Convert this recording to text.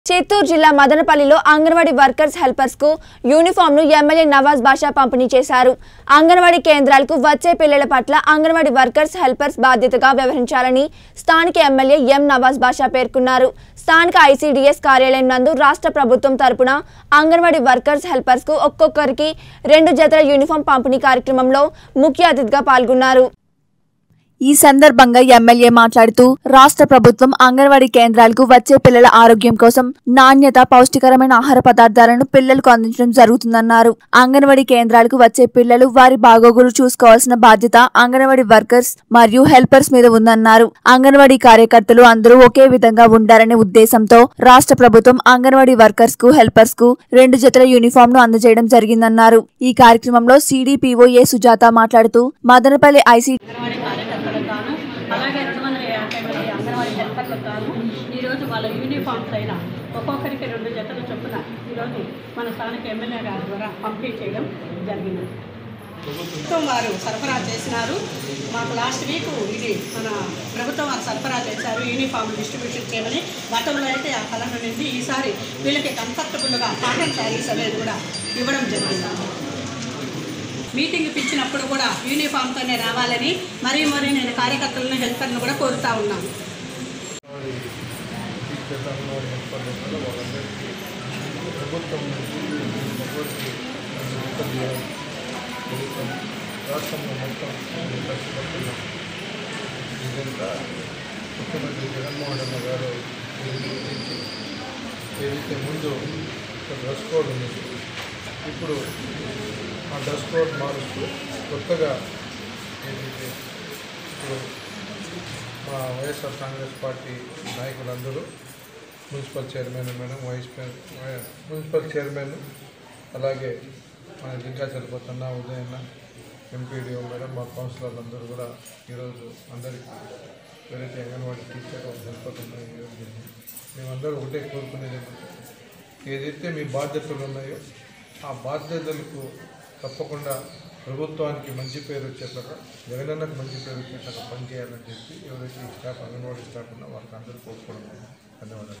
చిత్తూరు జిల్లా మదనపల్లిలో anganwadi workers helpers కు యూనిఫామ్ ను ఎమ్మెల్యే నవాజ్ బాషా పంపిణీ చేశారు అంగన్వాడీ కేంద్రాలకు వచ్చే పిల్లల పట్ల అంగన్వాడీ వర్కర్స్ హెల్పర్స్ బాధ్యతగా వ్యవహరించాలని స్థానిక ఎమ్మెల్యే ఎం నవాజ్ బాషా పేర్కొన్నారు స్థానిక ఐసీడీఎస్ కార్యాలయం నందు రాష్ట్ర ప్రభుత్వం తరపున అంగన్వాడీ వర్కర్స్ హెల్పర్స్ కు ఒక్కొక్కరికి రెండు జతల యూనిఫామ్ పంపిణీ కార్యక్రమంలో ముఖ్య అతిథిగా పాల్గొన్నారు ఈ సందర్భంగా ఎమ్మెల్యే మాట్లాడుతూ రాష్ట్ర ప్రభుత్వం అంగన్వాడీ కేంద్రాలకు వచ్చే పిల్లల ఆరోగ్యం కోసం నాణ్యత పౌష్టికరమైన ఆహార పదార్థాలను పిల్లలకు అందించడం జరుగుతుందన్నారు అంగన్వాడీ కేంద్రాలకు వచ్చే పిల్లలు వారి బాగోగులు చూసుకోవాల్సిన బాధ్యత అంగన్వాడీ వర్కర్స్ మరియు హెల్పర్స్ మీద ఉందన్నారు అంగన్వాడీ కార్యకర్తలు అందరూ ఒకే విధంగా ఉండాలనే ఉద్దేశంతో రాష్ట్ర ప్రభుత్వం అంగన్వాడీ వర్కర్స్ కు హెల్పర్స్ కు రెండు జతల యూనిఫామ్ ను అందజేయడం జరిగిందన్నారు ఈ కార్యక్రమంలో సిడిపిఓ ఏ సుజాత మాట్లాడుతూ మదనపల్లి ఐసీ అంగన్వాడీ కార్యకర్తలకు గాను అలాగే రెండు వందల యాభై మంది అంగన్వాడీ హెల్పర్లకు గాను ఈరోజు వాళ్ళ యూనిఫామ్స్ అయిన ఒక్కొక్కరికి రెండు జతలు చొప్పున ఈరోజు మన స్థానిక ఎమ్మెల్యే గారి ద్వారా పంపిణీ చేయడం జరిగింది ప్రభుత్వం వారు సరఫరా చేసినారు మాకు లాస్ట్ వీక్ ఇది మన ప్రభుత్వం వారు సరఫరా చేశారు యూనిఫామ్ డిస్ట్రిబ్యూషన్ చేయమని గతంలో అయితే ఆ కలర్ అనేది ఈసారి వీళ్ళకి కంఫర్టబుల్గా కాటన్ శారీస్ అనేది కూడా ఇవ్వడం జరిగింది మీటింగ్ పిలిచినప్పుడు కూడా యూనిఫామ్తోనే రావాలని మరీ మరీ నేను కార్యకర్తలను హెల్పర్ను కూడా కోరుతా ఉన్నాను టీచర్లు హెల్పర్లు కూడా వాళ్ళందరికీ ప్రభుత్వం నుంచి ఒకరికి ఉత్తర చేయాలి ప్రభుత్వం రాష్ట్రంలో మొత్తం మేము కష్టపడుతున్నాం ఇదంతా ముఖ్యమంత్రి జగన్మోహన్ రెడ్డి గారు నిర్ణయించి ఏదైతే ముందు ఒక డ్రెస్ కోడ్ ఉంది ఇప్పుడు ఆ డ్రెస్ కోడ్ మారుస్తూ కొత్తగా ఏదైతే ఇప్పుడు మా వైఎస్ఆర్ కాంగ్రెస్ పార్టీ నాయకులందరూ municipal chairman madam vice pre- vi- municipal chairman అలాగే మన జింకా చలపతన్న ఉదయన్న ఎంపీడీఓ మేడం మా కౌన్సిలర్లు అందరూ కూడా ఈరోజు అందరికీ ఎవరైతే అంగన్వాడీ టీచర్ హెల్పర్ ఉన్నాయో ఈరోజు మేమందరూ ఒకటే కోరుకునేది ఏమంటే ఏదైతే మీ బాధ్యతలు ఉన్నాయో ఆ బాధ్యతలకు తప్పకుండా ప్రభుత్వానికి మంచి పేరు వచ్చేట్లాగా జగనన్నకు మంచి పేరు వచ్చేట్లాగా పనిచేయాలని చెప్పి ఎవరైతే ఈ స్టాఫ్ అంగన్వాడీ స్టాఫ్ ఉన్నా వాళ్ళకి అందరూ కోరుకోవడం ధన్యవాదాలు